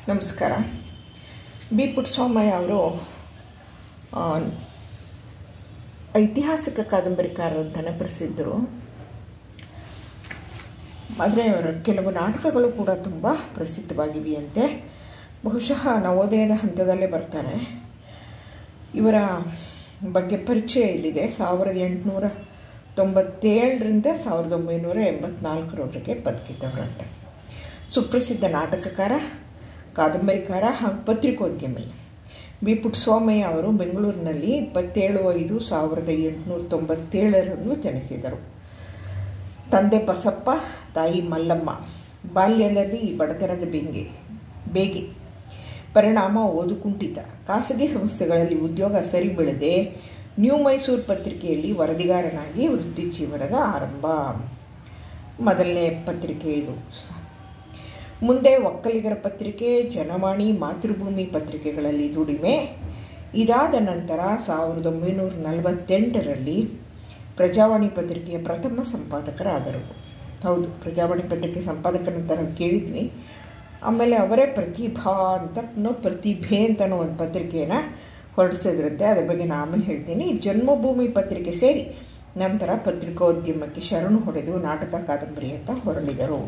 ನಮಸ್ಕಾರ ಬಿ ಪುಟ್ಟಸ್ವಾಮಯ್ಯ ಅವರು ಆ, ಐತಿಹಾಸಿಕ ಕಾದಂಬರಿಕಾರರು ಅಂತಲೇ ಪ್ರಸಿದ್ಧರು ಆದರೆ ಅವರ ಕೆಲವು ನಾಟಕಗಳು ಕೂಡ ತುಂಬ ಪ್ರಸಿದ್ಧವಾಗಿವೆಯಂತೆ ಬಹುಶಃ ನವೋದಯದ ಹಂತದಲ್ಲೇ ಬರ್ತಾರೆ ಇವರ ಬಗ್ಗೆ ಪರಿಚಯ ಇಲ್ಲಿದೆ ಸಾವಿರದ ಎಂಟುನೂರ ತೊಂಬತ್ತೇಳರಿಂದ ಸಾವಿರದ ಒಂಬೈನೂರ ಎಂಬತ್ನಾಲ್ಕರವರೆಗೆ ಬದುಕಿದ್ದವರಂತೆ ಸುಪ್ರಸಿದ್ಧ ನಾಟಕಕಾರ ಕಾದಂಬರಿಕಾರ ಹಾಗೂ ಪತ್ರಿಕೋದ್ಯಮಿ ಬಿ ಪುಟ್ಟಸ್ವಾಮಯ್ಯ ಅವರು ಬೆಂಗಳೂರಿನಲ್ಲಿ ಇಪ್ಪತ್ತೇಳು ಐದು ಸಾವಿರದ ಎಂಟುನೂರ ತೊಂಬತ್ತೇಳರಂದು ಜನಿಸಿದರು ತಂದೆ ಬಸಪ್ಪ ತಾಯಿ ಮಲ್ಲಮ್ಮ ಬಾಲ್ಯದಲ್ಲಿ ಬಡತನದ ಬೆಂಗೆ ಬೇಗೆ ಪರಿಣಾಮ ಓದು ಕುಂಠಿತ ಖಾಸಗಿ ಸಂಸ್ಥೆಗಳಲ್ಲಿ ಉದ್ಯೋಗ ಸರಿ ಬೆಳೆದೆ ನ್ಯೂ ಮೈಸೂರು ಪತ್ರಿಕೆಯಲ್ಲಿ ವರದಿಗಾರನಾಗಿ ವೃತ್ತಿ ಜೀವನದ ಆರಂಭ ಮೊದಲನೇ ಪತ್ರಿಕೆ ಇದು ಮುಂದೆ ಒಕ್ಕಲಿಗರ ಪತ್ರಿಕೆ ಜನವಾಣಿ ಮಾತೃಭೂಮಿ ಪತ್ರಿಕೆಗಳಲ್ಲಿ ದುಡಿಮೆ ಇದಾದ ನಂತರ ಸಾವಿರದ ಒಂಬೈನೂರ ನಲವತ್ತೆಂಟರಲ್ಲಿ ಪ್ರಜಾವಾಣಿ ಪತ್ರಿಕೆಯ ಪ್ರಥಮ ಸಂಪಾದಕರಾದರು ಹೌದು ಪ್ರಜಾವಾಣಿ ಪತ್ರಿಕೆ ಸಂಪಾದಕರಂತ ನಾವು ಕೇಳಿದ್ವಿ ಆಮೇಲೆ ಅವರೇ ಪ್ರತಿಭಾ ಅಂತ ನೋ ಪ್ರತಿಭೆ ಅಂತನೋ ಒಂದು ಪತ್ರಿಕೆಯನ್ನು ಹೊರಡಿಸಿದ್ರಂತೆ ಅದ್ರ ಬಗ್ಗೆ ನಾನು ಆಮೇಲೆ ಹೇಳ್ತೀನಿ ಜನ್ಮಭೂಮಿ ಪತ್ರಿಕೆ ಸೇರಿ ನಂತರ ಪತ್ರಿಕೋದ್ಯಮಕ್ಕೆ ಶರಣು ಹೊಡೆದು ನಾಟಕ ಕಾದಂಬರಿ ಅಂತ ಹೊರಳಿದರು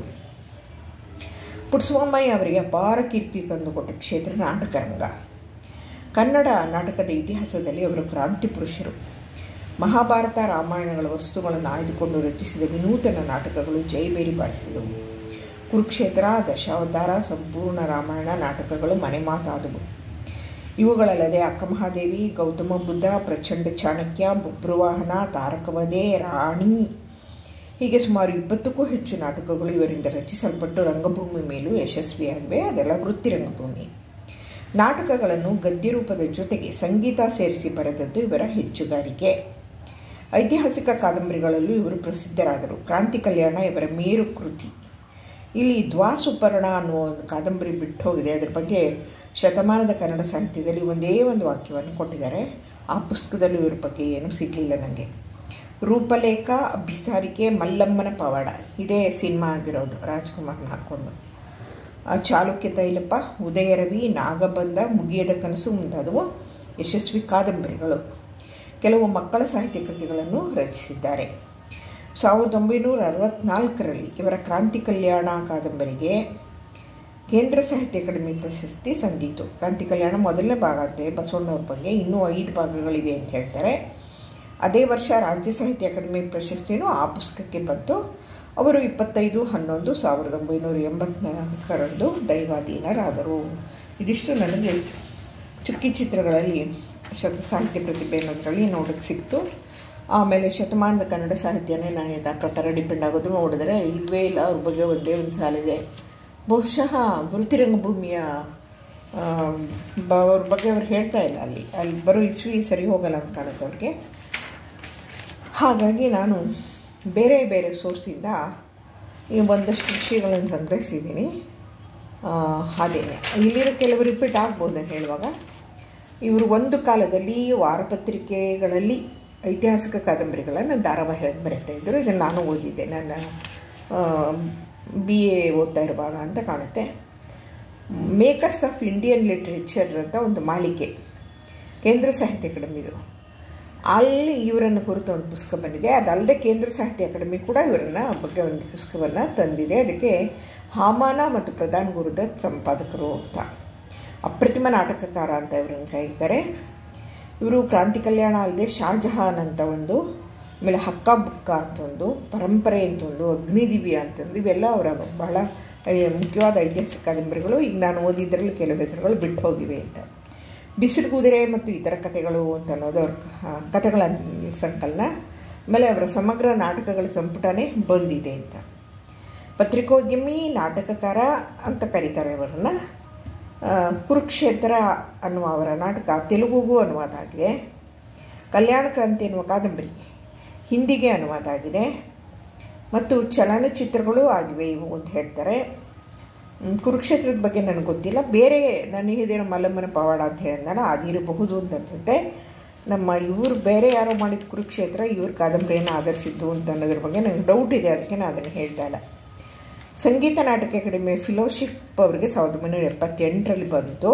ಪುಟ್ಟಸ್ವಾಮಯ್ಯ ಅವರಿಗೆ ಅಪಾರ ಕೀರ್ತಿ ತಂದುಕೊಟ್ಟ ಕ್ಷೇತ್ರ ನಾಟಕರಂಗ ಕನ್ನಡ ನಾಟಕದ ಇತಿಹಾಸದಲ್ಲಿ ಅವರು ಕ್ರಾಂತಿ ಪುರುಷರು ಮಹಾಭಾರತ ರಾಮಾಯಣಗಳ ವಸ್ತುಗಳನ್ನು ಆಯ್ದುಕೊಂಡು ರಚಿಸಿದ ವಿನೂತನ ನಾಟಕಗಳು ಜೈಬೇರಿ ಬಾರಿಸಿದವು ಕುರುಕ್ಷೇತ್ರ ದಶಾವತಾರ ಸಂಪೂರ್ಣ ರಾಮಾಯಣ ನಾಟಕಗಳು ಮನೆ ಮಾತಾದವು ಇವುಗಳಲ್ಲದೆ ಅಕ್ಕಮಹಾದೇವಿ ಗೌತಮ ಬುದ್ಧ ಪ್ರಚಂಡ ಚಾಣಕ್ಯ ಬಬ್ರುವಾಹನ ತಾರಕವಧೆ ರಾಣಿ ಹೀಗೆ ಸುಮಾರು ಇಪ್ಪತ್ತಕ್ಕೂ ಹೆಚ್ಚು ನಾಟಕಗಳು ಇವರಿಂದ ರಚಿಸಲ್ಪಟ್ಟು ರಂಗಭೂಮಿ ಮೇಲೂ ಯಶಸ್ವಿಯಾಗಿವೆ ಅದೆಲ್ಲ ವೃತ್ತಿ ರಂಗಭೂಮಿ ನಾಟಕಗಳನ್ನು ಗದ್ಯ ರೂಪದ ಜೊತೆಗೆ ಸಂಗೀತ ಸೇರಿಸಿ ಬರೆದದ್ದು ಇವರ ಹೆಚ್ಚುಗಾರಿಕೆ ಐತಿಹಾಸಿಕ ಕಾದಂಬರಿಗಳಲ್ಲೂ ಇವರು ಪ್ರಸಿದ್ಧರಾದರು ಕ್ರಾಂತಿ ಕಲ್ಯಾಣ ಇವರ ಮೇರು ಕೃತಿ ಇಲ್ಲಿ ದ್ವಾಸುಪರ್ಣ ಅನ್ನುವ ಒಂದು ಕಾದಂಬರಿ ಬಿಟ್ಟು ಹೋಗಿದೆ ಅದರ ಬಗ್ಗೆ ಶತಮಾನದ ಕನ್ನಡ ಸಾಹಿತ್ಯದಲ್ಲಿ ಒಂದೇ ಒಂದು ವಾಕ್ಯವನ್ನು ಕೊಟ್ಟಿದ್ದಾರೆ ಆ ಪುಸ್ತಕದಲ್ಲಿ ಇವ್ರ ಬಗ್ಗೆ ಏನೂ ಸಿಗಲಿಲ್ಲ ನನಗೆ ರೂಪಲೇಖ ಅಭಿಸಾರಿಕೆ ಮಲ್ಲಮ್ಮನ ಪವಾಡ ಇದೇ ಸಿನಿಮಾ ಆಗಿರೋದು ರಾಜ್ಕುಮಾರ್ನ ಹಾಕ್ಕೊಂಡು ಆ ಚಾಲುಕ್ಯ ತೈಲಪ್ಪ ಉದಯ ರವಿ ನಾಗಬಂಧ ಮುಗಿಯದ ಕನಸು ಮುಂತಾದವು ಯಶಸ್ವಿ ಕಾದಂಬರಿಗಳು ಕೆಲವು ಮಕ್ಕಳ ಸಾಹಿತ್ಯ ಕೃತಿಗಳನ್ನು ರಚಿಸಿದ್ದಾರೆ ಸಾವಿರದ ಒಂಬೈನೂರ ಅರವತ್ನಾಲ್ಕರಲ್ಲಿ ಇವರ ಕ್ರಾಂತಿ ಕಲ್ಯಾಣ ಕಾದಂಬರಿಗೆ ಕೇಂದ್ರ ಸಾಹಿತ್ಯ ಅಕಾಡೆಮಿ ಪ್ರಶಸ್ತಿ ಸಂದಿತು ಕ್ರಾಂತಿ ಕಲ್ಯಾಣ ಮೊದಲನೇ ಭಾಗ ಅಂತೆ ಬಸವಣ್ಣವ್ರ ಬಗ್ಗೆ ಇನ್ನೂ ಐದು ಭಾಗಗಳಿವೆ ಅಂತ ಹೇಳ್ತಾರೆ ಅದೇ ವರ್ಷ ರಾಜ್ಯ ಸಾಹಿತ್ಯ ಅಕಾಡೆಮಿ ಪ್ರಶಸ್ತಿಯೂ ಆ ಪುಸ್ತಕಕ್ಕೆ ಬಂತು ಅವರು ಇಪ್ಪತ್ತೈದು ಹನ್ನೊಂದು ಸಾವಿರದ ಒಂಬೈನೂರ ಎಂಬತ್ನಾಲ್ಕರಂದು ದೈವಾಧೀನರಾದರು ಇದಿಷ್ಟು ನನಗೆ ಚುಕ್ಕಿ ಚಿತ್ರಗಳಲ್ಲಿ ಶತ ಸಾಹಿತ್ಯ ಪ್ರತಿಭೆ ಅನ್ನೋದರಲ್ಲಿ ನೋಡೋಕ್ಕೆ ಸಿಕ್ತು ಆಮೇಲೆ ಶತಮಾನದ ಕನ್ನಡ ಸಾಹಿತ್ಯನೇ ನಾನು ಯಥಾ ಪ್ರಕಾರ ಡಿಪೆಂಡ್ ಆಗೋದು ನೋಡಿದ್ರೆ ಇಲ್ಲವೇ ಇಲ್ಲ ಅವ್ರ ಬಗ್ಗೆ ಒಂದೇ ಒಂದು ಸಾಲಿದೆ ಬಹುಶಃ ವೃತ್ತಿ ರಂಗಭೂಮಿಯ ಆ, ಬ- ಅವ್ರ ಬಗ್ಗೆ ಅವ್ರು ಹೇಳ್ತಾ ಇಲ್ಲ ಅಲ್ಲಿ ಅಲ್ಲಿ ಬರೋ ಇಸ್ವಿ ಸರಿ ಹೋಗಲ್ಲ ಅಂತ ಕಾಣುತ್ತೆ ಅವ್ರಿಗೆ ಹಾಗಾಗಿ ನಾನು ಬೇರೆ ಬೇರೆ ಸೋರ್ಸಿಂದ ಈ ಒಂದಷ್ಟು ವಿಷಯಗಳನ್ನು ಸಂಗ್ರಹಿಸಿದ್ದೀನಿ ಅದೇನೆ ಇಲ್ಲಿರೋ ಕೆಲವು ರಿಪೀಟ್ ಆಗ್ಬೋದು ಹೇಳುವಾಗ ಇವರು ಒಂದು ಕಾಲದಲ್ಲಿ ವಾರಪತ್ರಿಕೆಗಳಲ್ಲಿ ಐತಿಹಾಸಿಕ ಕಾದಂಬರಿಗಳನ್ನು ಧಾರಾವಾಹಿಯಾಗಿ ಬರೀತಾ ಇದ್ದರು ಇದನ್ನು ನಾನು ಓದಿದ್ದೆ ನನ್ನ ಬಿ ಎ ಓದ್ತಾ ಇರುವಾಗ ಅಂತ ಕಾಣುತ್ತೆ ಮೇಕರ್ಸ್ ಆಫ್ ಇಂಡಿಯನ್ ಲಿಟ್ರೇಚರ್ ಅಂತ ಒಂದು ಮಾಲಿಕೆ ಕೇಂದ್ರ ಸಾಹಿತ್ಯ ಅಕಾಡೆಮಿದು ಅಲ್ಲಿ ಇವರನ್ನು ಕುರಿತು ಒಂದು ಪುಸ್ತಕ ಬಂದಿದೆ ಅದಲ್ಲದೆ ಕೇಂದ್ರ ಸಾಹಿತ್ಯ ಅಕಾಡೆಮಿ ಕೂಡ ಇವರನ್ನ ಬಗ್ಗೆ ಒಂದು ಪುಸ್ತಕವನ್ನು ತಂದಿದೆ ಅದಕ್ಕೆ ಹಾಮಾನ ಮತ್ತು ಪ್ರಧಾನ್ ಗುರುದತ್ ಸಂಪಾದಕರು ಅಂತ ಅಪ್ರತಿಮ ನಾಟಕಕಾರ ಅಂತ ಇವರನ್ನು ಕರೀತಾರೆ ಇವರು ಕ್ರಾಂತಿ ಕಲ್ಯಾಣ ಅಲ್ಲದೆ ಶಾಜಹಾನ್ ಅಂತ ಒಂದು ಆಮೇಲೆ ಹಕ್ಕ ಬುಕ್ಕ ಅಂತ ಒಂದು ಪರಂಪರೆ ಅಂತ ಒಂದು ಅಗ್ನಿದಿವ್ಯ ಅಂತಂದು ಇವೆಲ್ಲ ಅವರ ಬಹಳ ಐ- ಮುಖ್ಯವಾದ ಐತಿಹಾಸಿಕ ಕಾದಂಬರಿಗಳು ಈಗ ನಾನು ಓದಿದ್ರಲ್ಲಿ ಕೆಲವು ಹೆಸರುಗಳು ಬಿಟ್ಟು ಹೋಗಿವೆ ಅಂತ ಬಿಸಿಲು ಕುದುರೆ ಮತ್ತು ಇತರ ಕಥೆಗಳು ಅಂತ ಅನ್ನೋದು ಅವ್ರ ಕ- ಕಥೆಗಳ ಸಂಕಲನ ಆಮೇಲೆ ಅವರ ಸಮಗ್ರ ನಾಟಕಗಳ ಸಂಪುಟನೇ ಬಂದಿದೆ ಅಂತ ಪತ್ರಿಕೋದ್ಯಮಿ ನಾಟಕಕಾರ ಅಂತ ಕರೀತಾರೆ ಅವರನ್ನು ಆ, ಕುರುಕ್ಷೇತ್ರ ಅನ್ನುವ ಅವರ ನಾಟಕ ತೆಲುಗುಗೂ ಅನುವಾದ ಆಗಿದೆ ಕಲ್ಯಾಣ ಕ್ರಾಂತಿ ಎನ್ನುವ ಕಾದಂಬರಿ ಹಿಂದಿಗೆ ಅನುವಾದ ಆಗಿದೆ ಮತ್ತು ಚಲನಚಿತ್ರಗಳು ಆಗಿವೆ ಇವು ಅಂತ ಹೇಳ್ತಾರೆ ಹ್ಮ್, ಕುರುಕ್ಷೇತ್ರದ ಬಗ್ಗೆ ನನಗೆ ಗೊತ್ತಿಲ್ಲ ಬೇರೆ ನನಗಿದೇನೋ ಮಲ್ಲಮ್ಮನ ಪವಾಡ ಅಂತ ಹೇಳಿದ್ನಲ್ಲ ಅದಿರಬಹುದು ಅಂತ ಅನ್ಸುತ್ತೆ ನಮ್ಮ ಇವರು ಬೇರೆ ಯಾರೋ ಮಾಡಿದ ಕುರುಕ್ಷೇತ್ರ ಇವ್ರ ಕಾದಂಬರಿಯನ್ನು ಆಧರಿಸಿದ್ದು ಅಂತ ಅನ್ನೋದ್ರ ಬಗ್ಗೆ ನನಗೆ ಡೌಟ್ ಇದೆ ಅದಕ್ಕೆ ನಾನು ಅದನ್ನು ಹೇಳ್ತಾ ಇಲ್ಲ ಸಂಗೀತ ನಾಟಕ ಅಕಾಡೆಮಿ ಫಿಲೋಶಿಪ್ ಅವರಿಗೆ ಸಾವಿರದ ಒಂಬೈನೂರ ಎಪ್ಪತ್ತೆಂಟರಲ್ಲಿ ಬಂತು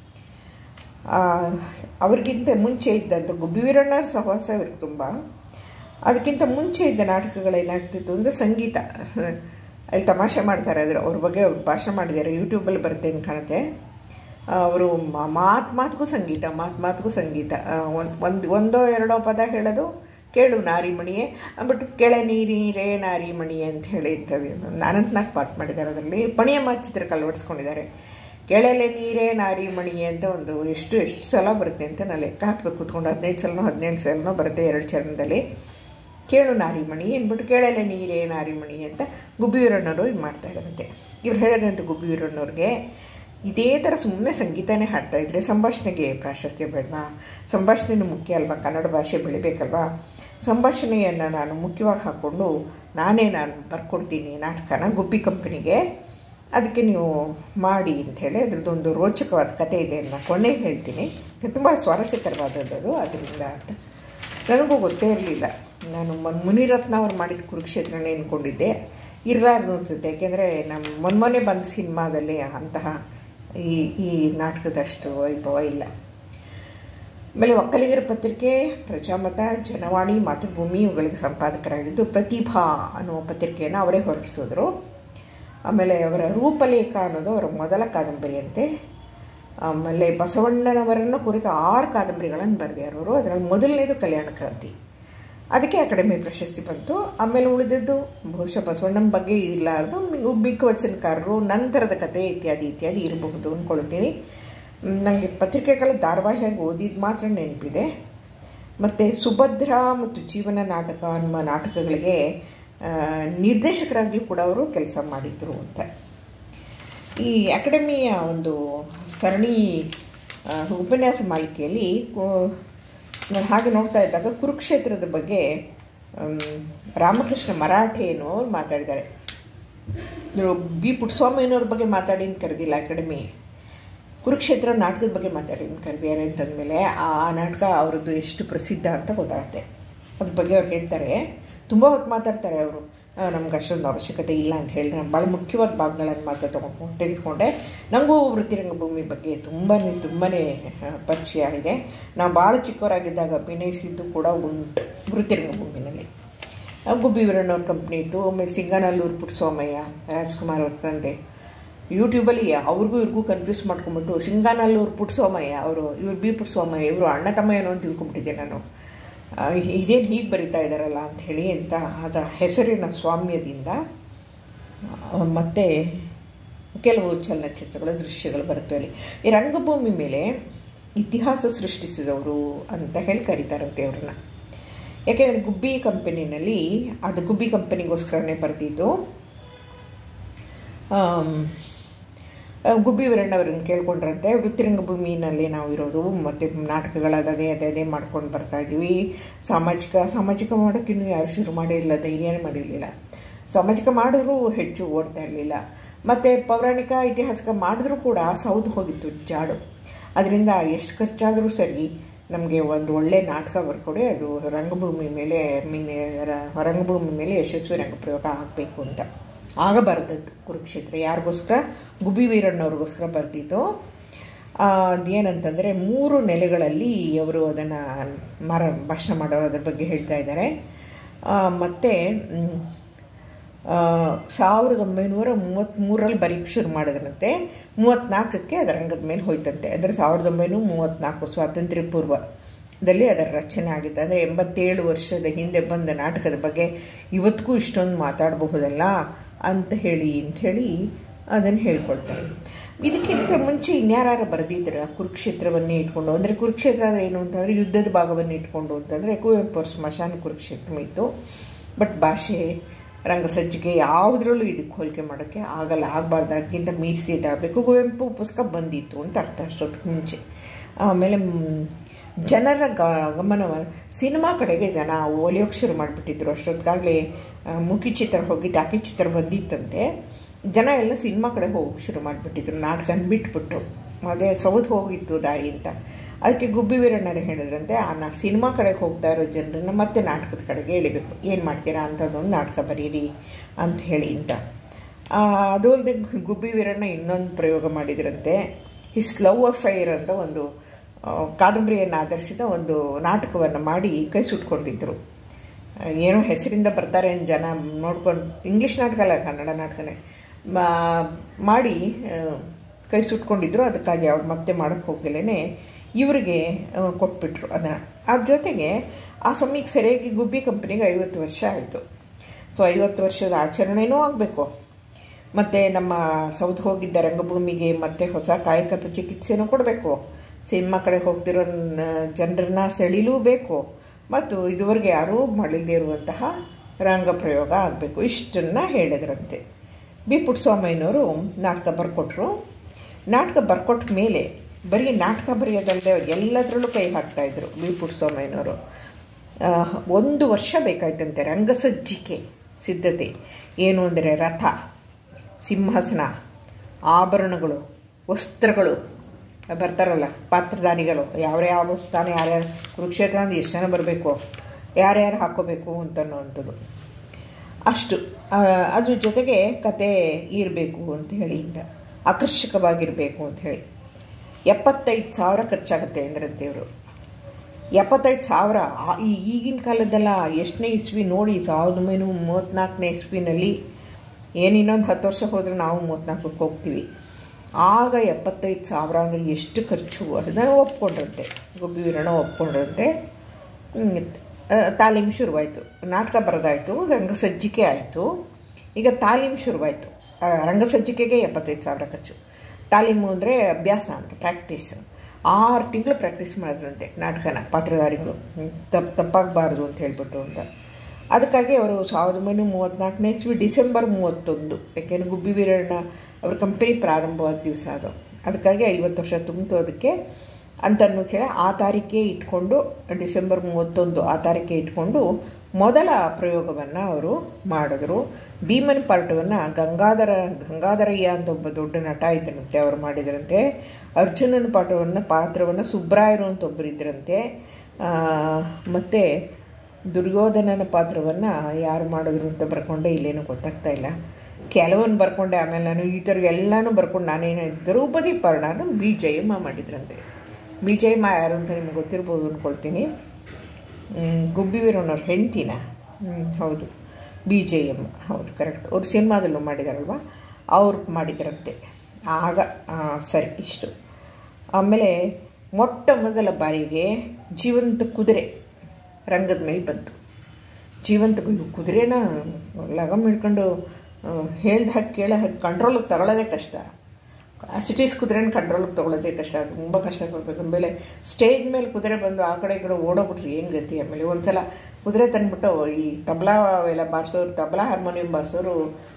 ಅವ್ರಿಗಿಂತ ಮುಂಚೆ ಇದ್ದಂಥ ಗುಬ್ಬಿ ವೀರಣ್ಣರ ಸಹವಾಸ ಇವ್ರಿಗೆ ತುಂಬ ಅದಕ್ಕಿಂತ ಮುಂಚೆ ಇದ್ದ ನಾಟಕಗಳೇನಾಗ್ತಿತ್ತು ಅಂದರೆ ಸಂಗೀತ ಅಲ್ಲಿ ತಮಾಷೆ ಮಾಡ್ತಾರೆ ಅದ್ರ ಅವ್ರ ಬಗ್ಗೆ ಅವ್ರು ಭಾಷಣ ಮಾಡಿದ್ದಾರೆ ಯೂಟ್ಯೂಬಲ್ಲಿ ಬರುತ್ತೆ ಅಂತ ಕಾಣುತ್ತೆ ಅವರು ಮಾತು ಮಾತಿಗೂ ಸಂಗೀತ ಮಾತು ಮಾತಿಗೂ ಸಂಗೀತ ಒಂದು ಒಂದು ಒಂದೋ ಎರಡೋ ಪದ ಹೇಳೋದು ಕೇಳು ನಾರಿಮಣಿಯೇ ಬಟ್ ಕೆಳ ನೀರಿ ನೀರೇ ನಾರಿಮಣಿಯೇ ಅಂತ ಹೇಳಿ ಇರ್ತದೆ ಅನಂತನಾಗ್ ಪಾಠ ಮಾಡಿದ್ದಾರೆ ಅದರಲ್ಲಿ ಪಣಿಯ ಮಾತು ಚಿತ್ರಕ್ಕೆ ಅಳವಡಿಸ್ಕೊಂಡಿದ್ದಾರೆ ಕೆಳಲೆ ನೀರೇ ನಾರಿಮಣಿಯೇ ಅಂತ ಒಂದು ಎಷ್ಟು ಎಷ್ಟು ಸಲ ಬರುತ್ತೆ ಅಂತ ನಾನು ಲೆಕ್ಕ ಹಾಕ್ಬೇಕು ಕೂತ್ಕೊಂಡು ಹದಿನೈದು ಸಲನೋ ಹದಿನೇಳು ಸಲನೋ ಬರುತ್ತೆ ಎರಡು ಚರಣದಲ್ಲಿ ಕೇಳು ನಾರಿಮಣಿ ಅಂದ್ಬಿಟ್ಟು ಕೇಳಲೆ ನೀರೇ ನಾರಿಮಣಿ ಅಂತ ಗುಬ್ಬಿ ವೀರಣ್ಣವರು ಇದು ಮಾಡ್ತಾ ಇದ್ದಾರಂತೆ ಇವ್ರು ಹೇಳಿದ್ರಂತೆ ಗುಬ್ಬಿ ವೀರಣ್ಣವ್ರಿಗೆ ಇದೇ ಥರ ಸುಮ್ಮನೆ ಸಂಗೀತನೇ ಹಾಡ್ತಾ ಇದ್ರೆ ಸಂಭಾಷಣೆಗೆ ಪ್ರಾಶಸ್ತ್ಯ ಬೇಡವಾ ಸಂಭಾಷಣೆನೂ ಮುಖ್ಯ ಅಲ್ವಾ ಕನ್ನಡ ಭಾಷೆ ಬೆಳಿಬೇಕಲ್ವಾ ಸಂಭಾಷಣೆಯನ್ನು ನಾನು ಮುಖ್ಯವಾಗಿ ಹಾಕ್ಕೊಂಡು ನಾನೇ ನಾನು ಬರ್ಕೊಡ್ತೀನಿ ನಾಟಕನ ಗುಬ್ಬಿ ಕಂಪನಿಗೆ ಅದಕ್ಕೆ ನೀವು ಮಾಡಿ ಅಂಥೇಳಿ ಅದ್ರದ್ದೊಂದು ರೋಚಕವಾದ ಕಥೆ ಇದೆ ನಾನು ಕೊನೆಗೆ ಹೇಳ್ತೀನಿ ತುಂಬ ಸ್ವಾರಸ್ಯಕರವಾದದ್ದು ಅದು ಅದರಿಂದ ಅಂತ ನನಗೂ ಗೊತ್ತೇ ಇರಲಿಲ್ಲ ನಾನು ಮುನಿರತ್ನ ಅವ್ರು ಮಾಡಿದ ಕುರುಕ್ಷೇತ್ರನೇ ಅಂದ್ಕೊಂಡಿದ್ದೆ ಇರಲಾರ್ದು ಅನಿಸುತ್ತೆ ಯಾಕೆಂದರೆ ನಮ್ಮ ಮೊನ್ನೆ ಬಂದ ಸಿನಿಮಾದಲ್ಲಿ ಅಂತಹ ಈ ಈ ನಾಟಕದಷ್ಟು ವೈಭವ ಇಲ್ಲ ಆಮೇಲೆ ಒಕ್ಕಲಿಗರ ಪತ್ರಿಕೆ ಪ್ರಜಾಮತ ಜನವಾಣಿ ಮಾತೃಭೂಮಿ ಇವುಗಳಿಗೆ ಸಂಪಾದಕರಾಗಿದ್ದು ಪ್ರತಿಭಾ ಅನ್ನುವ ಪತ್ರಿಕೆಯನ್ನು ಅವರೇ ಹೊರಡಿಸಿದ್ರು ಆಮೇಲೆ ಅವರ ರೂಪಲೇಖ ಅನ್ನೋದು ಅವರ ಮೊದಲ ಕಾದಂಬರಿಯಂತೆ ಆಮೇಲೆ ಬಸವಣ್ಣನವರನ್ನು ಕುರಿತು ಆರು ಕಾದಂಬರಿಗಳನ್ನು ಬರೆದಿದ್ದಾರೆ ಅವರು ಅದರಲ್ಲಿ ಮೊದಲನೇದು ಕಲ್ಯಾಣ ಕ್ರಾಂತಿ ಅದಕ್ಕೆ ಅಕಾಡೆಮಿ ಪ್ರಶಸ್ತಿ ಬಂತು ಆಮೇಲೆ ಉಳಿದದ್ದು ಬಹುಶಃ ಬಸವಣ್ಣನ ಬಗ್ಗೆ ಇರಲಾರ್ದು ಮಿಕ್ಕ ವಚನಕಾರರು ನಂತರದ ಕತೆ ಇತ್ಯಾದಿ ಇತ್ಯಾದಿ ಇರಬಹುದು ಅಂದ್ಕೊಳ್ತೀನಿ ನನಗೆ ಪತ್ರಿಕೆಗಳ ಧಾರಾವಾಹಿಯಾಗಿ ಓದಿದ್ದು ಮಾತ್ರ ನೆನಪಿದೆ ಮತ್ತು ಸುಭದ್ರ ಮತ್ತು ಜೀವನ ನಾಟಕ ಅನ್ನುವ ನಾಟಕಗಳಿಗೆ ನಿರ್ದೇಶಕರಾಗಿಯೂ ಕೂಡ ಅವರು ಕೆಲಸ ಮಾಡಿದರು ಅಂತ ಈ ಅಕಾಡೆಮಿಯ ಒಂದು ಸರಣಿ ಉಪನ್ಯಾಸ ಮಾಲಿಕೆಯಲ್ಲಿ ನಾನು ಹಾಗೆ ನೋಡ್ತಾ ಇದ್ದಾಗ ಕುರುಕ್ಷೇತ್ರದ ಬಗ್ಗೆ ರಾಮಕೃಷ್ಣ ಮರಾಠೆ ಅನ್ನೋರು ಮಾತಾಡಿದ್ದಾರೆ ಬಿ ಪುಟ್ಟಸ್ವಾಮಿಯವ್ರ ಬಗ್ಗೆ ಮಾತಾಡಿ ಅಂತ ಕರೆದಿಲ್ಲ ಅಕಾಡೆಮಿ ಕುರುಕ್ಷೇತ್ರ ನಾಟಕದ ಬಗ್ಗೆ ಮಾತಾಡಿ ಅಂತ ಕರೆದಿದ್ದಾರೆ ಅಂತಂದಮೇಲೆ ಆ ನಾಟಕ ಅವ್ರದ್ದು ಎಷ್ಟು ಪ್ರಸಿದ್ಧ ಅಂತ ಗೊತ್ತಾಗುತ್ತೆ ಅದ್ರ ಬಗ್ಗೆ ಅವ್ರು ಹೇಳ್ತಾರೆ ತುಂಬ ಹೊತ್ತು ಮಾತಾಡ್ತಾರೆ ಅವರು ನಮ್ಗೆ ಅಷ್ಟೊಂದು ಅವಶ್ಯಕತೆ ಇಲ್ಲ ಅಂತ ಹೇಳಿ ನಾನು ಭಾಳ ಮುಖ್ಯವಾದ ಭಾಗಗಳನ್ನು ಮಾತ್ರ ತೊಗೊಂಡು ತೆಗೆದುಕೊಂಡೆ ನನಗೂ ವೃತ್ತಿರಂಗಭೂಮಿ ಬಗ್ಗೆ ತುಂಬಾ ತುಂಬಾ ಪರಿಚಯ ಇದೆ ನಾವು ಭಾಳ ಚಿಕ್ಕವರಾಗಿದ್ದಾಗ ಅಭಿನಯಿಸಿದ್ದು ಕೂಡ ಉಂಟು ವೃತ್ತಿರಂಗಭೂಮಿನಲ್ಲಿ ಗುಬ್ಬಿ ವೀರಣ್ಣವ್ರ ಕಂಪ್ನಿ ಇತ್ತು ಆಮೇಲೆ ಸಿಂಗನಲ್ಲೂರು ಪುಟ್ಟಸ್ವಾಮಯ್ಯ ರಾಜ್ಕುಮಾರ್ ಅವ್ರ ತಂದೆ ಯೂಟ್ಯೂಬಲ್ಲಿ ಅವ್ರಿಗೂ ಇವ್ರಿಗೂ ಕನ್ಫ್ಯೂಸ್ ಮಾಡ್ಕೊಂಬಿಟ್ಟು ಸಿಂಗಾನಲ್ಲೂರು ಪುಟ್ಟಸ್ವಾಮಯ್ಯ ಅವರು ಇವ್ರು ಬಿ ಪುಟ್ಟಸ್ವಾಮಯ್ಯ ಇವರು ಅಣ್ಣ ತಮ್ಮ ಏನೋ ಅಂತ ತಿಳ್ಕೊಂಬಿಟ್ಟಿದ್ದೆ ನಾನು ಇದೇನು ಹೀಗೆ ಬರಿತಾ ಇದ್ದಾರಲ್ಲ ಅಂತ ಹೇಳಿ ಅಂತ ಅದ ಹೆಸರಿನ ಸ್ವಾಮ್ಯದಿಂದ ಮತ್ತು ಕೆಲವು ಚಲನಚಿತ್ರಗಳ ದೃಶ್ಯಗಳು ಬರುತ್ತೆ ಅಲ್ಲಿ ಈ ರಂಗಭೂಮಿ ಮೇಲೆ ಇತಿಹಾಸ ಸೃಷ್ಟಿಸಿದವರು ಅಂತ ಹೇಳಿ ಕರೀತಾರಂತೆ ಅವ್ರನ್ನ ಯಾಕೆಂದರೆ ಗುಬ್ಬಿ ಕಂಪನಿನಲ್ಲಿ ಅದು ಗುಬ್ಬಿ ಕಂಪನಿಗೋಸ್ಕರನೇ ಬರೆದಿದ್ದು ಗುಬ್ಬಿ ವೀರಣ್ಣವ್ರನ್ನ ಕೇಳ್ಕೊಂಡ್ರಂತೆ ವೃತ್ತಿರಂಗಭೂಮಿನಲ್ಲಿ ನಾವು ಇರೋದು ಮತ್ತು ನಾಟಕಗಳಾದ ಅದೇ ಅದೇ ಅದೇ ಮಾಡ್ಕೊಂಡು ಬರ್ತಾ ಇದ್ದೀವಿ ಸಾಮಾಜಿಕ ಸಾಮಾಜಿಕ ಮಾಡೋಕ್ಕೆ ಇನ್ನೂ ಯಾರು ಶುರು ಮಾಡಿರಲಿಲ್ಲ ಧೈರ್ಯನೇ ಮಾಡಿರಲಿಲ್ಲ ಸಾಮಾಜಿಕ ಮಾಡಿದ್ರೂ ಹೆಚ್ಚು ಓಡ್ತಾ ಇರಲಿಲ್ಲ ಮತ್ತು ಪೌರಾಣಿಕ ಐತಿಹಾಸಿಕ ಮಾಡಿದ್ರೂ ಕೂಡ ಸೌದು ಹೋಗಿತ್ತು ಜಾಡು ಅದರಿಂದ ಎಷ್ಟು ಖರ್ಚಾದರೂ ಸರಿ ನಮಗೆ ಒಂದು ಒಳ್ಳೆ ನಾಟಕ ಬರ್ಕೊಡಿ ಅದು ರಂಗಭೂಮಿ ಮೇಲೆ ಮೀನ್ ರಂಗಭೂಮಿ ಮೇಲೆ ಯಶಸ್ವಿ ರಂಗಪ್ರಯೋಗ ಆಗಬೇಕು ಅಂತ ಆಗ ಬರೆದದ್ದು ಕುರುಕ್ಷೇತ್ರ ಯಾರಿಗೋಸ್ಕರ ಗುಬ್ಬಿ ವೀರಣ್ಣವ್ರಿಗೋಸ್ಕರ ಬರೆದಿದ್ದು ಅದೇನಂತಂದರೆ ಮೂರು ನೆಲೆಗಳಲ್ಲಿ ಅವರು ಅದನ್ನು ಮರ ಭಾಷಣ ಮಾಡೋರು ಅದ್ರ ಬಗ್ಗೆ ಹೇಳ್ತಾ ಇದ್ದಾರೆ ಮತ್ತು ಸಾವಿರದ ಒಂಬೈನೂರ ಮೂವತ್ತ್ಮೂರರಲ್ಲಿ ಬರೀಕ್ಕೆ ಶುರು ಮಾಡಿದ್ರಂತೆ ಮೂವತ್ತ್ನಾಲ್ಕಕ್ಕೆ ಅದರ ರಂಗದ ಮೇಲೆ ಹೋಯ್ತಂತೆ ಅಂದರೆ ಸಾವಿರದ ಒಂಬೈನೂರ ಮೂವತ್ತ್ನಾಲ್ಕು ಸ್ವಾತಂತ್ರ್ಯ ಪೂರ್ವದಲ್ಲಿ ಅದರ ರಚನೆ ಆಗಿತ್ತು ಅಂದರೆ ಎಂಬತ್ತೇಳು ವರ್ಷದ ಹಿಂದೆ ಬಂದ ನಾಟಕದ ಬಗ್ಗೆ ಇವತ್ತಿಗೂ ಇಷ್ಟೊಂದು ಮಾತಾಡಬಹುದಲ್ಲ ಅಂತ ಹೇಳಿ ಅಂಥೇಳಿ ಅದನ್ನು ಹೇಳ್ಕೊಳ್ತಾರೆ ಇದಕ್ಕಿಂತ ಮುಂಚೆ ಇನ್ಯಾರು ಬರೆದಿದ್ರು ಕುರುಕ್ಷೇತ್ರವನ್ನೇ ಇಟ್ಕೊಂಡು ಅಂದರೆ ಕುರುಕ್ಷೇತ್ರ ಅಂದರೆ ಏನು ಅಂತಂದರೆ ಯುದ್ಧದ ಭಾಗವನ್ನು ಇಟ್ಕೊಂಡು ಅಂತಂದರೆ ಕುವೆಂಪು ಅವ್ರ ಸ್ಮಶಾನ ಕುರುಕ್ಷೇತ್ರ ಇತ್ತು ಬಟ್ ಭಾಷೆ ರಂಗಸಜ್ಜಿಗೆ ಯಾವುದ್ರಲ್ಲೂ ಇದಕ್ಕೆ ಹೋಲಿಕೆ ಮಾಡೋಕ್ಕೆ ಆಗಲ್ಲ ಆಗಬಾರ್ದು ಅದಕ್ಕಿಂತ ಮೀರಿಸಿ ಇದಾಗಬೇಕು ಕುವೆಂಪು ಪುಸ್ತಕ ಬಂದಿತ್ತು ಅಂತ ಅರ್ಥ ಅಷ್ಟೊತ್ತಿಗೆ ಮುಂಚೆ ಆಮೇಲೆ ಜನರ ಗಮನವನ್ನು ಸಿನಿಮಾ ಕಡೆಗೆ ಜನ ಒಲಿಯೋಕ್ಕೆ ಶುರು ಮಾಡಿಬಿಟ್ಟಿದ್ರು ಅಷ್ಟೊತ್ತಿಗಾಗಲೇ ಮುಖಿ ಚಿತ್ರ ಹೋಗಿ ಟಾಕಿ ಚಿತ್ರ ಬಂದಿತ್ತಂತೆ ಜನ ಎಲ್ಲ ಸಿನಿಮಾ ಕಡೆ ಹೋಗೋಕ್ಕೆ ಶುರು ಮಾಡಿಬಿಟ್ಟಿದ್ರು ನಾಟಕನ ಬಿಟ್ಬಿಟ್ಟು ಅದೇ ಸೌದು ಹೋಗಿತ್ತು ದಾರಿ ಅಂತ ಅದಕ್ಕೆ ಗುಬ್ಬಿ ವೀರಣ್ಣರು ಹೇಳಿದ್ರಂತೆ ಆ ನಾ ಸಿನಿಮಾ ಕಡೆಗೆ ಹೋಗ್ತಾ ಇರೋ ಜನರನ್ನ ಮತ್ತೆ ನಾಟಕದ ಕಡೆಗೆ ಎಳಿಬೇಕು ಏನು ಮಾಡ್ತೀರಾ ಅಂಥದ್ದೊಂದು ನಾಟಕ ಬರೀರಿ ಅಂತ ಹೇಳಿ ಅಂತ ಅದು ಅಲ್ಲದೆ ಗುಬ್ಬಿ ವೀರಣ್ಣ ಇನ್ನೊಂದು ಪ್ರಯೋಗ ಮಾಡಿದ್ರಂತೆ ಹಿಸ್ ಲವ್ ಅಫೈರ್ ಅಂತ ಒಂದು ಕಾದಂಬರಿಯನ್ನು ಆಧರಿಸಿದ ಒಂದು ನಾಟಕವನ್ನು ಮಾಡಿ ಕೈ ಸುಟ್ಕೊಂಡಿದ್ದರು ಏನೋ ಹೆಸರಿಂದ ಬರ್ತಾರೆ ಜನ ನೋಡ್ಕೊಂಡು ಇಂಗ್ಲೀಷ್ ನಾಟಕ ಅಲ್ಲ ಕನ್ನಡ ನಾಟಕನೇ ಮಾಡಿ ಕೈ ಸುಟ್ಕೊಂಡಿದ್ರು ಅದಕ್ಕಾಗಿ ಅವ್ರು ಮತ್ತೆ ಮಾಡೋಕ್ಕೆ ಹೋಗ್ದಲೇ ಇವರಿಗೆ ಕೊಟ್ಬಿಟ್ರು ಅದನ್ನು ಅದ್ರ ಜೊತೆಗೆ ಆ ಸಮಯಕ್ಕೆ ಸರಿಯಾಗಿ ಗುಬ್ಬಿ ಕಂಪ್ನಿಗೆ ಐವತ್ತು ವರ್ಷ ಆಯಿತು ಸೊ ಐವತ್ತು ವರ್ಷದ ಆಚರಣೆನೂ ಆಗಬೇಕು ಮತ್ತು ನಮ್ಮ ಸೌದು ಹೋಗಿದ್ದ ರಂಗಭೂಮಿಗೆ ಮತ್ತೆ ಹೊಸ ಕಾಯಕಲ್ಪ ಚಿಕಿತ್ಸೆನೂ ಕೊಡಬೇಕು ಸಿನಿಮಾ ಕಡೆ ಹೋಗ್ತಿರೋ ಜನರನ್ನ ಸೆಳಿಲೂಬೇಕು ಮತ್ತು ಇದುವರೆಗೆ ಯಾರೂ ಮಾಡಿಲ್ಲದೆ ಇರುವಂತಹ ರಂಗ ಪ್ರಯೋಗ ಆಗಬೇಕು ಇಷ್ಟನ್ನು ಹೇಳಿದ್ರಂತೆ ಬಿ ಪುಟ್ಟಸ್ವಾಮಯ್ಯನವರು ನಾಟಕ ಬರ್ಕೊಟ್ರು ನಾಟಕ ಬರ್ಕೊಟ್ಟ ಮೇಲೆ ಬರೀ ನಾಟಕ ಬರೆಯೋದಲ್ಲದೆ ಎಲ್ಲದರಲ್ಲೂ ಕೈ ಹಾಕ್ತಾಯಿದ್ರು ಬಿ ಪುಟ್ಟಸ್ವಾಮಯ್ಯನವರು ಒಂದು ವರ್ಷ ಬೇಕಾಯ್ತಂತೆ ರಂಗಸಜ್ಜಿಕೆ ಸಿದ್ಧತೆ ಏನು ಅಂದರೆ ರಥ ಸಿಂಹಾಸನ ಆಭರಣಗಳು ವಸ್ತ್ರಗಳು ಬರ್ತಾರಲ್ಲ ಪಾತ್ರಧಾರಿಗಳು ಯಾವ್ಯಾವ ಸ್ಥಾನ ಯಾರ್ಯಾರು ಕುರುಕ್ಷೇತ್ರ ಅಂದ್ರೆ ಎಷ್ಟು ಜನ ಬರಬೇಕು ಯಾರ್ಯಾರು ಹಾಕೋಬೇಕು ಅಂತನ್ನುವಂಥದ್ದು ಅಷ್ಟು ಅದ್ರ ಜೊತೆಗೆ ಕತೆ ಇರಬೇಕು ಅಂತ ಹೇಳಿ ಇಂದ ಆಕರ್ಷಕವಾಗಿರಬೇಕು ಅಂತ ಹೇಳಿ ಎಪ್ಪತ್ತೈದು ಸಾವಿರ ಖರ್ಚಾಗುತ್ತೆ ಅಂದ್ರಂತೆ ಇವರು ಎಪ್ಪತ್ತೈದು ಸಾವಿರ ಈ ಈಗಿನ ಕಾಲದ್ದೆಲ್ಲ ಎಷ್ಟನೇ ಇಸ್ವಿ ನೋಡಿ ಸಾವಿರದ ಒಂಬೈನೂರ ಮೂವತ್ತ್ನಾಲ್ಕನೇ ಇಸ್ವಿನಲ್ಲಿ ಏನು ಇನ್ನೊಂದು ಹತ್ತು ವರ್ಷ ಹೋದರೆ ನಾವು ಮೂವತ್ತ್ನಾಲ್ಕಕ್ಕೆ ಹೋಗ್ತೀವಿ ಆಗ ಎಪ್ಪತ್ತೈದು ಸಾವಿರ ಅಂದರೆ ಎಷ್ಟು ಖರ್ಚು ಅದನ್ನು ಒಪ್ಕೊಂಡ್ರಂತೆ ಗುಬ್ಬಿ ವೀರಣ್ಣ ಒಪ್ಕೊಂಡ್ರಂತೆ ತಾಲೀಮು ಶುರುವಾಯಿತು ನಾಟಕ ಬರೆದಾಯಿತು ರಂಗಸಜ್ಜಿಕೆ ಆಯಿತು ಈಗ ತಾಲೀಮು ಶುರುವಾಯಿತು ರಂಗಸಜ್ಜಿಕೆಗೆ ಎಪ್ಪತ್ತೈದು ಸಾವಿರ ಖರ್ಚು ತಾಲೀಮು ಅಂದರೆ ಅಭ್ಯಾಸ ಅಂತ ಪ್ರಾಕ್ಟೀಸ್ ಆರು ತಿಂಗಳು ಪ್ರಾಕ್ಟೀಸ್ ಮಾಡಿದ್ರಂತೆ ನಾಟಕನ ಪಾತ್ರಧಾರಿಗಳು ತಪ್ಪು ತಪ್ಪಾಗಬಾರ್ದು ಅಂತ ಹೇಳ್ಬಿಟ್ಟು ಅಂತ ಅದಕ್ಕಾಗಿ ಅವರು ಸಾವಿರದ ಒಂಬೈನೂರ ಮೂವತ್ತ್ನಾಲ್ಕನೇ ಇಸ್ವಿ ಡಿಸೆಂಬರ್ ಮೂವತ್ತೊಂದು ಯಾಕೆಂದರೆ ಗುಬ್ಬಿ ವೀರಣ್ಣ ಅವ್ರ ಕಂಪನಿ ಪ್ರಾರಂಭವಾದ ದಿವಸ ಅದು ಅದಕ್ಕಾಗಿ ಐವತ್ತು ವರ್ಷ ತುಂಬಿತು ಅದಕ್ಕೆ ಅಂತನೂ ಕೇಳಿ ಆ ತಾರೀಕೆ ಇಟ್ಕೊಂಡು ಡಿಸೆಂಬರ್ ಮೂವತ್ತೊಂದು ಆ ತಾರೀಕೆ ಇಟ್ಕೊಂಡು ಮೊದಲ ಪ್ರಯೋಗವನ್ನು ಅವರು ಮಾಡಿದ್ರು ಭೀಮನ್ ಪಾಠವನ್ನು ಗಂಗಾಧರ ಗಂಗಾಧರಯ್ಯ ಅಂತ ಒಬ್ಬ ದೊಡ್ಡ ನಟ ಇದ್ದರಂತೆ ಅವರು ಮಾಡಿದ್ರಂತೆ ಅರ್ಜುನನ ಪಾಠವನ್ನು ಪಾತ್ರವನ್ನು ಸುಬ್ರಾಯರು ಅಂತ ಒಬ್ಬರು ಇದ್ದರಂತೆ ಮತ್ತು ದುರ್ಯೋಧನನ ಪಾತ್ರವನ್ನು ಯಾರು ಮಾಡಿದ್ರು ಅಂತ ಬರ್ಕೊಂಡೆ ಇಲ್ಲೇನೂ ಗೊತ್ತಾಗ್ತಾ ಇಲ್ಲ ಕೆಲವೊಂದು ಬರ್ಕೊಂಡೆ ಆಮೇಲೆ ನಾನು ಈ ಥರ ಎಲ್ಲನೂ ಬರ್ಕೊಂಡು ನಾನೇನು ದ್ರೌಪದಿ ಪರ್ಣನ ಬಿ ಜಯಮ್ಮ ಮಾಡಿದ್ರಂತೆ ಬಿ ಜಯಮ್ಮ ಯಾರು ಅಂತ ನಿಮ್ಗೆ ಗೊತ್ತಿರ್ಬೋದು ಅಂದ್ಕೊಳ್ತೀನಿ ಗುಬ್ಬಿ ವೀರಣ್ಣವ್ರ ಹೆಂಡ್ತಿನ ಹೌದು ಬಿ ಜೆ ಎಮ್ ಹೌದು ಕರೆಕ್ಟ್ ಅವ್ರು ಸಿನಿಮಾದಲ್ಲೂ ಮಾಡಿದಾರಲ್ವ ಅವ್ರು ಮಾಡಿದ್ರಂತೆ ಆಗ ಸರಿ ಇಷ್ಟು ಆಮೇಲೆ ಮೊಟ್ಟ ಮೊದಲ ಬಾರಿಗೆ ಜೀವಂತ ಕುದುರೆ ರಂಗದ ಮೇಲೆ ಬಂತು ಜೀವಂತ ಕುದುರೆನ ಲಗಮ್ ಹಿಡ್ಕೊಂಡು ಹೇಳ್ದ ಹಾಕಿ ಕೇಳ ಹಾಕಿ ಕಂಟ್ರೋಲಿಗೆ ತಗೊಳ್ಳೋದೇ ಕಷ್ಟ ಸಿಟೀಸ್ ಕುದುರೆನ ಕಂಟ್ರೋಲಿಗೆ ತೊಗೊಳ್ಳೋದೇ ಕಷ್ಟ ತುಂಬ ಕಷ್ಟ ಪಡ್ಬೇಕು ಆಮೇಲೆ ಸ್ಟೇಜ್ ಮೇಲೆ ಕುದುರೆ ಬಂದು ಆ ಕಡೆ ಈ ಕಡೆ ಓಡೋಗ್ಬಿಟ್ರಿ ಏನು ಗತಿ ಆಮೇಲೆ ಒಂದು ಸಲ ಕುದುರೆ ತಂದ್ಬಿಟ್ಟು ಈ ತಬಲಾ ಅವೆಲ್ಲ ಬಾರಿಸೋರು ತಬಲಾ ಹಾರ್ಮೋನಿಯಂ ಬಾರಿಸೋರು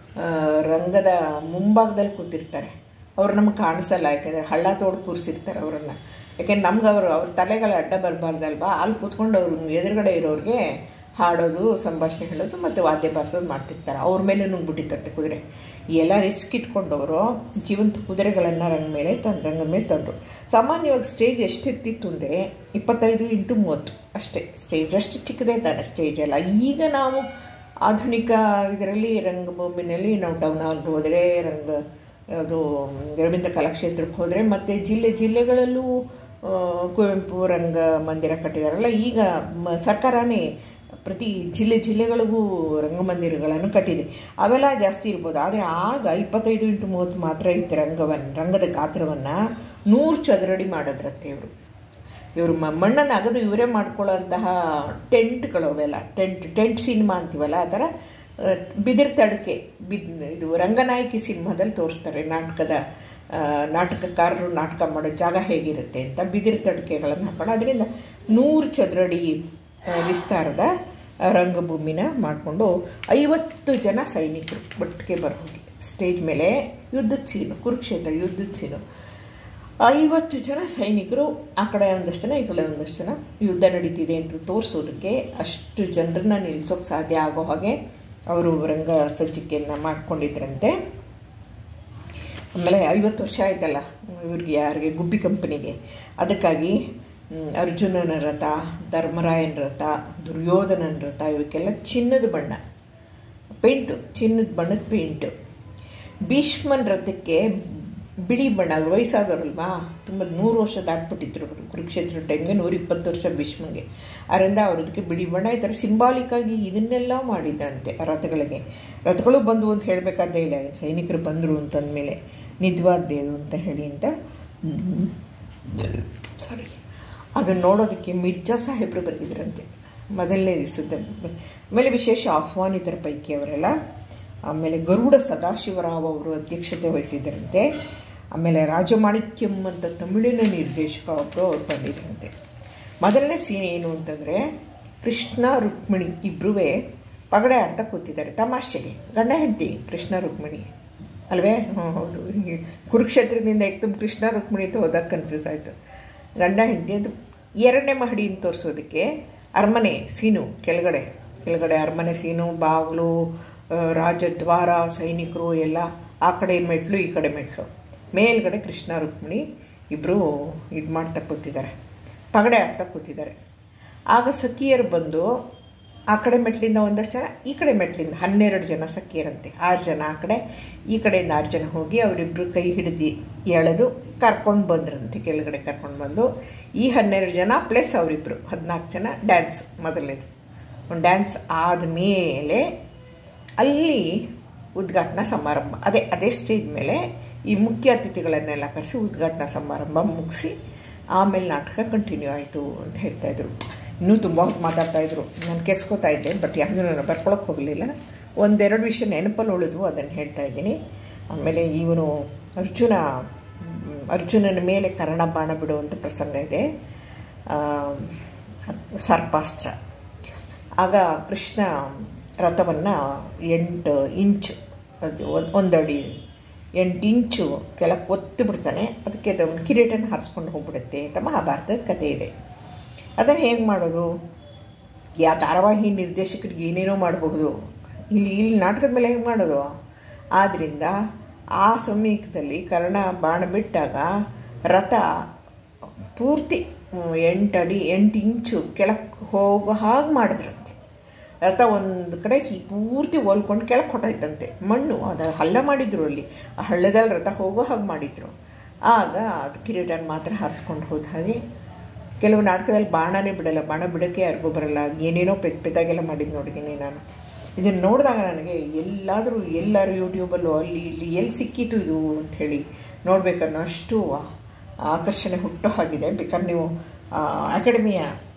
ರಂಗದ ಮುಂಭಾಗದಲ್ಲಿ ಕೂತಿರ್ತಾರೆ ಅವ್ರು ನಮ್ಗೆ ಕಾಣಿಸಲ್ಲ ಯಾಕೆಂದರೆ ಹಳ್ಳ ತೋಡು ಕೂರಿಸಿರ್ತಾರೆ ಅವರನ್ನು ಯಾಕೆಂದ್ರೆ ನಮ್ಗೆ ಅವರು ಅವ್ರ ತಲೆಗಳ ಅಡ್ಡ ಬರಬಾರ್ದಲ್ವಾ ಅಲ್ಲಿ ಕೂತ್ಕೊಂಡು ಅವ್ರ ಎದುರುಗಡೆ ಇರೋರಿಗೆ ಹಾಡೋದು ಸಂಭಾಷಣೆ ಹೇಳೋದು ಮತ್ತು ವಾದ್ಯ ಬಾರಿಸೋದು ಮಾಡ್ತಿರ್ತಾರೆ ಅವ್ರ ಮೇಲೆ ನುಗ್ಬಿಟ್ಟಿತ್ತಂತೆ ಕುದುರೆ ಎಲ್ಲ ರಿಸ್ಕ್ ಇಟ್ಕೊಂಡವರು ಜೀವಂತ ಕುದುರೆಗಳನ್ನು ರಂಗ ಮೇಲೆ ತಂದು ರಂಗದ ಮೇಲೆ ತಂದರು ಸಾಮಾನ್ಯವಾಗಿ ಸ್ಟೇಜ್ ಎಷ್ಟಿರ್ತಿತ್ತು ಅಂದರೆ ಇಪ್ಪತ್ತೈದು ಇಂಟು ಮೂವತ್ತು ಅಷ್ಟೇ ಸ್ಟೇಜ್ ಅಷ್ಟು ಚಿಕ್ಕದೇ ತಾನೆ ಸ್ಟೇಜ್ ಎಲ್ಲ ಈಗ ನಾವು ಆಧುನಿಕ ಇದರಲ್ಲಿ ರಂಗಭೂಮಿನಲ್ಲಿ ನಾವು ಟೌನ್ ಹಾಲ್ಗೆ ಹೋದರೆ ರಂಗ ಅದು ರವೀಂದ್ರ ಕಲಾಕ್ಷೇತ್ರಕ್ಕೆ ಹೋದರೆ ಮತ್ತು ಜಿಲ್ಲೆ ಜಿಲ್ಲೆಗಳಲ್ಲೂ ಕುವೆಂಪು ರಂಗ ಮಂದಿರ ಕಟ್ಟಿದಾರಲ್ಲ ಈಗ ಮ ಸರ್ಕಾರನೇ ಪ್ರತಿ ಜಿಲ್ಲೆ ಜಿಲ್ಲೆಗಳಿಗೂ ರಂಗಮಂದಿರಗಳನ್ನು ಕಟ್ಟಿದೆ ಅವೆಲ್ಲ ಜಾಸ್ತಿ ಇರ್ಬೋದು ಆದರೆ ಆಗ ಇಪ್ಪತ್ತೈದು ಇಂಟು ಮೂವತ್ತು ಮಾತ್ರ ಇತ್ತು ರಂಗವನ್ನು ರಂಗದ ಗಾತ್ರವನ್ನು ನೂರು ಚದರಡಿ ಮಾಡಿದ್ರಂತೆ ಇವರು ಇವರು ಮಣ್ಣನ್ನು ಅಗದು ಇವರೇ ಮಾಡ್ಕೊಳ್ಳೋಂತಹ ಟೆಂಟ್ಗಳು ಅವೆಲ್ಲ ಟೆಂಟ್ ಟೆಂಟ್ ಸಿನಿಮಾ ಅಂತೀವಲ್ಲ ಆ ಥರ ಬಿದಿರು ತಡಕೆ ಬಿದ್ ಇದು ರಂಗನಾಯಕಿ ಸಿನಿಮಾದಲ್ಲಿ ತೋರಿಸ್ತಾರೆ ನಾಟಕದ ನಾಟಕಕಾರರು ನಾಟಕ ಮಾಡೋ ಜಾಗ ಹೇಗಿರುತ್ತೆ ಅಂತ ಬಿದಿರು ತಡಕೆಗಳನ್ನು ಹಾಕೊಂಡು ಅದರಿಂದ ನೂರು ಚದರಡಿ ವಿಸ್ತಾರದ ರಂಗಭೂಮಿನ ಮಾಡಿಕೊಂಡು ಐವತ್ತು ಜನ ಸೈನಿಕರು ಒಟ್ಟಿಗೆ ಬರೋಗಿ ಸ್ಟೇಜ್ ಮೇಲೆ ಯುದ್ಧದ ಸೀನು ಕುರುಕ್ಷೇತ್ರ ಯುದ್ಧದ ಸೀನು ಐವತ್ತು ಜನ ಸೈನಿಕರು ಆ ಕಡೆ ಒಂದಷ್ಟು ಜನ ಈ ಕಡೆ ಒಂದಷ್ಟು ಜನ ಯುದ್ಧ ನಡೀತಿದೆ ಅಂತ ತೋರಿಸೋದಕ್ಕೆ ಅಷ್ಟು ಜನರನ್ನ ನಿಲ್ಲಿಸೋಕೆ ಸಾಧ್ಯ ಆಗೋ ಹಾಗೆ ಅವರು ರಂಗ ಸಜ್ಜಿಕೆಯನ್ನು ಮಾಡ್ಕೊಂಡಿದ್ರಂತೆ ಆಮೇಲೆ ಐವತ್ತು ವರ್ಷ ಆಯ್ತಲ್ಲ ಇವ್ರಿಗೆ ಯಾರಿಗೆ ಗುಬ್ಬಿ ಕಂಪನಿಗೆ ಅದಕ್ಕಾಗಿ ಅರ್ಜುನನ ರಥ ಧರ್ಮರಾಯನ ರಥ ದುರ್ಯೋಧನನ ರಥ ಇವಕ್ಕೆಲ್ಲ ಚಿನ್ನದ ಬಣ್ಣ ಪೇಂಟು ಚಿನ್ನದ ಬಣ್ಣದ ಪೇಂಟು ಭೀಷ್ಮನ್ ರಥಕ್ಕೆ ಬಿಳಿ ಬಣ್ಣ ಅವ್ರು ವಯಸ್ಸಾದವರಲ್ವಾ ತುಂಬ ನೂರು ವರ್ಷ ದಾಟ್ಬಿಟ್ಟಿದ್ರು ಅವರು ಕುರುಕ್ಷೇತ್ರ ಟೈಮ್ಗೆ ನೂರ ಇಪ್ಪತ್ತು ವರ್ಷ ಭೀಷ್ಮಂಗೆ ಅದರಿಂದ ಅವ್ರದಕ್ಕೆ ಬಿಳಿ ಬಣ್ಣ ಈ ಥರ ಸಿಂಬಾಲಿಕ್ಕಾಗಿ ಇದನ್ನೆಲ್ಲ ಮಾಡಿದ್ರಂತೆ ಆ ರಥಗಳಿಗೆ ರಥಗಳು ಬಂದು ಅಂತ ಹೇಳಬೇಕಾದ್ದೇ ಇಲ್ಲ ಸೈನಿಕರು ಬಂದರು ಅಂತಂದಮೇಲೆ ನಿಜವಾದ್ದೇ ಅದು ಅಂತ ಹೇಳಿ ಅಂತ ಸಾರಿ ಅದನ್ನು ನೋಡೋದಕ್ಕೆ ಮಿರ್ಜಾ ಸಾಹೇಬರು ಬಂದಿದ್ರಂತೆ ಮೊದಲನೇ ದಿವಸದ ಆಮೇಲೆ ವಿಶೇಷ ಆಹ್ವಾನಿತರ ಪೈಕಿ ಅವರೆಲ್ಲ ಆಮೇಲೆ ಗರುಡ ಸದಾಶಿವರಾವ್ ಅವರು ಅಧ್ಯಕ್ಷತೆ ವಹಿಸಿದ್ರಂತೆ ಆಮೇಲೆ ರಾಜಮಾಣಿಕ್ಯಂ ಅಂತ ತಮಿಳಿನ ನಿರ್ದೇಶಕ ಒಬ್ಬರು ಅವ್ರು ಬಂದಿದ್ರಂತೆ ಮೊದಲನೇ ಸೀನ್ ಏನು ಅಂತಂದರೆ ಕೃಷ್ಣ ರುಕ್ಮಿಣಿ ಇಬ್ಬರೂ ಪಗಡೆ ಆಡ್ತಾ ಕೂತಿದ್ದಾರೆ ತಮಾಷೆಗೆ ಗಂಡ ಹೆಂಡತಿ ಕೃಷ್ಣ ರುಕ್ಮಿಣಿ ಅಲ್ವೇ ಹ್ಞೂ ಹೌದು ಹೀಗೆ ಕುರುಕ್ಷೇತ್ರದಿಂದ ಏಕ್ದಮ್ ಕೃಷ್ಣ ರುಕ್ಮಿಣಿ ಅಂತ ಹೋದಾಗ ಕನ್ಫ್ಯೂಸ್ ಆಯಿತು ಗಂಡ ಹೆಂಡತಿ ಅದು ಎರಡನೇ ಮಹಡಿ ಅಂತ ತೋರಿಸೋದಕ್ಕೆ ಅರಮನೆ ಸೀನು ಕೆಳಗಡೆ ಕೆಳಗಡೆ ಅರಮನೆ ಸೀನು ಬಾಗಿಲು ರಾಜದ್ವಾರ ಸೈನಿಕರು ಎಲ್ಲ ಆ ಕಡೆ ಮೆಟ್ಲು ಈ ಕಡೆ ಮೆಟ್ಲು ಮೇಲ್ಗಡೆ ಕೃಷ್ಣ ರುಕ್ಮಿಣಿ ಇಬ್ಬರು ಇದು ಮಾಡ್ತಾ ಕೂತಿದ್ದಾರೆ ಪಗಡೆ ಆಗ್ತಾ ಕೂತಿದ್ದಾರೆ ಆಗ ಸಖಿಯರು ಬಂದು ಆ ಕಡೆ ಮೆಟ್ಲಿಂದ ಒಂದಷ್ಟು ಜನ ಈ ಕಡೆ ಮೆಟ್ಲಿಂದ ಹನ್ನೆರಡು ಜನ ಸಖಿಯರಂತೆ ಆರು ಜನ ಆ ಕಡೆ ಈ ಕಡೆಯಿಂದ ಆರು ಜನ ಹೋಗಿ ಅವರಿಬ್ಬರು ಕೈ ಹಿಡಿದು ಎಳೆದು ಕರ್ಕೊಂಡು ಬಂದ್ರಂತೆ ಕೆಳಗಡೆ ಕರ್ಕೊಂಡು ಬಂದು ಈ ಹನ್ನೆರಡು ಜನ ಪ್ಲಸ್ ಅವರಿಬ್ಬರು ಹದಿನಾಲ್ಕು ಜನ ಡ್ಯಾನ್ಸ್ ಮೊದಲನೇದು ಒಂದು ಡ್ಯಾನ್ಸ್ ಆದಮೇಲೆ ಅಲ್ಲಿ ಉದ್ಘಾಟನಾ ಸಮಾರಂಭ ಅದೇ ಅದೇ ಸ್ಟೇಜ್ ಮೇಲೆ ಈ ಮುಖ್ಯ ಅತಿಥಿಗಳನ್ನೆಲ್ಲ ಕರೆಸಿ ಉದ್ಘಾಟನಾ ಸಮಾರಂಭ ಮುಗಿಸಿ ಆಮೇಲೆ ನಾಟಕ ಕಂಟಿನ್ಯೂ ಆಯಿತು ಅಂತ ಹೇಳ್ತಾಯಿದ್ರು ಇನ್ನೂ ತುಂಬ ಹೊತ್ತು ಮಾತಾಡ್ತಾಯಿದ್ರು ನಾನು ಕೆರ್ಸ್ಕೊತಾ ಇದ್ದೆ ಬಟ್ ಯಾವುದೂ ನಾನು ಬರ್ಕೊಳಕ್ಕೆ ಹೋಗಲಿಲ್ಲ ಒಂದೆರಡು ವಿಷಯ ನೆನಪಲ್ಲಿ ಉಳಿದ್ವು ಅದನ್ನು ಹೇಳ್ತಾ ಇದ್ದೀನಿ ಆಮೇಲೆ ಇವನು ಅರ್ಜುನ ಅರ್ಜುನನ ಮೇಲೆ ಕರ್ಣ ಬಾಣ ಬಿಡುವಂಥ ಪ್ರಸಂಗ ಇದೆ ಸರ್ಪಾಸ್ತ್ರ ಆಗ ಕೃಷ್ಣ ರಥವನ್ನು ಎಂಟು ಇಂಚು ಅದು ಒಂದಡಿ ಎಂಟು ಇಂಚು ಕೆಳಗೆ ಒತ್ತು ಬಿಡ್ತಾನೆ ಅದಕ್ಕೆ ಅದು ಒಂದು ಕಿರೀಟನ ಹಾರಿಸ್ಕೊಂಡು ಹೋಗ್ಬಿಡುತ್ತೆ ಅಂತ ಮಹಾಭಾರತದ ಕಥೆ ಇದೆ ಅದನ್ನು ಹೇಗೆ ಮಾಡೋದು ಯಾ ಧಾರಾವಾಹಿ ನಿರ್ದೇಶಕರಿಗೆ ಏನೇನೋ ಮಾಡಬಹುದು ಇಲ್ಲಿ ಇಲ್ಲಿ ನಾಟಕದ ಮೇಲೆ ಹೇಗೆ ಮಾಡೋದು ಆದ್ದರಿಂದ ಆ ಸಮಯದಲ್ಲಿ ಕರ್ಣ ಬಾಣ ಬಿಟ್ಟಾಗ ರಥ ಪೂರ್ತಿ ಎಂಟು ಅಡಿ ಎಂಟು ಇಂಚು ಕೆಳಕ್ಕೆ ಹೋಗೋ ಹಾಗೆ ಮಾಡಿದ್ರಂತೆ ರಥ ಒಂದು ಕಡೆ ಪೂರ್ತಿ ಓಲ್ಕೊಂಡು ಕೆಳಗೆ ಕೊಟ್ಟೈತಂತೆ ಮಣ್ಣು ಅದು ಹಳ್ಳ ಮಾಡಿದ್ರು ಅಲ್ಲಿ ಆ ಹಳ್ಳದಲ್ಲಿ ರಥ ಹೋಗೋ ಹಾಗೆ ಮಾಡಿದ್ರು ಆಗ ಅದು ಕಿರೀಟನ ಮಾತ್ರ ಹಾರಿಸ್ಕೊಂಡು ಹೋದ ಹಾಗೆ ಕೆಲವು ನಾಟಕದಲ್ಲಿ ಬಾಣನೇ ಬಿಡಲ್ಲ ಬಾಣ ಬಿಡೋಕ್ಕೆ ಯಾರಿಗೂ ಬರಲ್ಲ ಏನೇನೋ ಪೆದ್ ಪೆದ್ದಾಗೆಲ್ಲ ಮಾಡಿದ್ದು ನೋಡಿದ್ದೀನಿ ನಾನು ಇದನ್ನು ನೋಡಿದಾಗ ನನಗೆ ಎಲ್ಲಾದರೂ ಎಲ್ಲರೂ ಯೂಟ್ಯೂಬಲ್ಲೋ ಅಲ್ಲಿ ಇಲ್ಲಿ ಎಲ್ಲಿ ಸಿಕ್ಕಿತು ಇದು ಅಂಥೇಳಿ ನೋಡಬೇಕನ್ನೋ ಅಷ್ಟು ಆಕರ್ಷಣೆ ಹುಟ್ಟೋ ಹಾಗಿದೆ ಬೇಕಾದ್ರೆ ನೀವು ಅಕಾಡೆಮಿಯ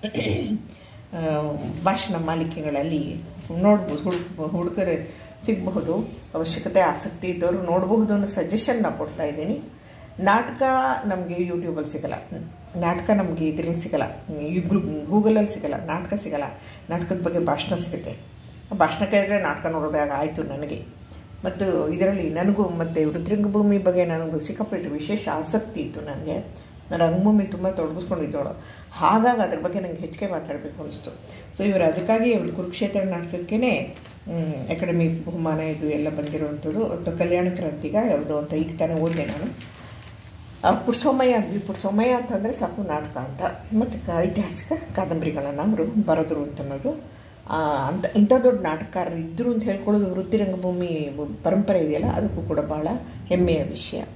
ಭಾಷಣ ಮಾಲಿಕೆಗಳಲ್ಲಿ ನೋಡ್ಬೋದು ಹುಡುಕ್ ಹುಡುಗರು ಸಿಗಬಹುದು ಅವಶ್ಯಕತೆ ಆಸಕ್ತಿ ಇದ್ದವರು ನೋಡಬಹುದು ಅನ್ನೋ ಸಜೆಷನ್ ನಾನು ಕೊಡ್ತಾ ಇದ್ದೀನಿ ನಾಟಕ ನಮಗೆ ಯೂಟ್ಯೂಬಲ್ಲಿ ಸಿಗಲ್ಲ ನಾಟಕ ನಮಗೆ ಇದರಲ್ಲಿ ಸಿಗಲ್ಲ ಗೂಗಲಲ್ಲಿ ಸಿಗಲ್ಲ ನಾಟಕ ಸಿಗಲ್ಲ ನಾಟಕದ ಬಗ್ಗೆ ಭಾಷಣ ಸಿಗುತ್ತೆ ಭಾಷಣ ಕೇಳಿದ್ರೆ ನಾಟಕ ನೋಡೋದಾಗ ಆಯಿತು ನನಗೆ ಮತ್ತು ಇದರಲ್ಲಿ ನನಗೂ ಮತ್ತು ರುದ್ರಂಗಭೂಮಿ ಬಗ್ಗೆ ನನಗೂ ಸಿಕ್ಕಾಪಟ್ಟೆ ವಿಶೇಷ ಆಸಕ್ತಿ ಇತ್ತು ನನಗೆ ನಾನು ರಂಗಭೂಮಿಲಿ ತುಂಬ ತೊಡಗಿಸ್ಕೊಂಡಿದ್ದವಳು ಹಾಗಾಗಿ ಅದ್ರ ಬಗ್ಗೆ ನನಗೆ ಹೆಚ್ಚಿಗೆ ಮಾತಾಡಬೇಕು ಅನಿಸ್ತು ಸೊ ಇವರು ಅದಕ್ಕಾಗಿ ಇವರು ಕುರುಕ್ಷೇತ್ರ ನಾಟಕಕ್ಕೇ ಅಕಾಡೆಮಿ ಬಹುಮಾನ ಇದು ಎಲ್ಲ ಬಂದಿರುವಂಥದ್ದು ಅಥವಾ ಕಲ್ಯಾಣ ಕ್ರಾಂತಿಗ ಯಾವುದೋ ಅಂತ ಈಗ ತಾನೇ ಓದಿದೆ ನಾನು ಪುಟ್ಸೋಮಯ್ಯ ಅಂದ್ವಿ ಪುಟ್ಸೋಮಯ್ಯ ಅಂತಂದರೆ ಸಾಕು ನಾಟಕ ಅಂತ ಮತ್ತು ಕ ಐತಿಹಾಸಿಕ ಕಾದಂಬರಿಗಳನ್ನು ಅವರು ಬರೆದ್ರು ಅಂತ ಅನ್ನೋದು ಅಂತ ಇಂಥ ದೊಡ್ಡ ನಾಟಕಕಾರರು ಇದ್ದರು ಅಂತ ಹೇಳ್ಕೊಳ್ಳೋದು ವೃತ್ತಿ ರಂಗಭೂಮಿ ಪರಂಪರೆ ಇದೆಯಲ್ಲ ಅದಕ್ಕೂ ಕೂಡ ಭಾಳ ಹೆಮ್ಮೆಯ ವಿಷಯ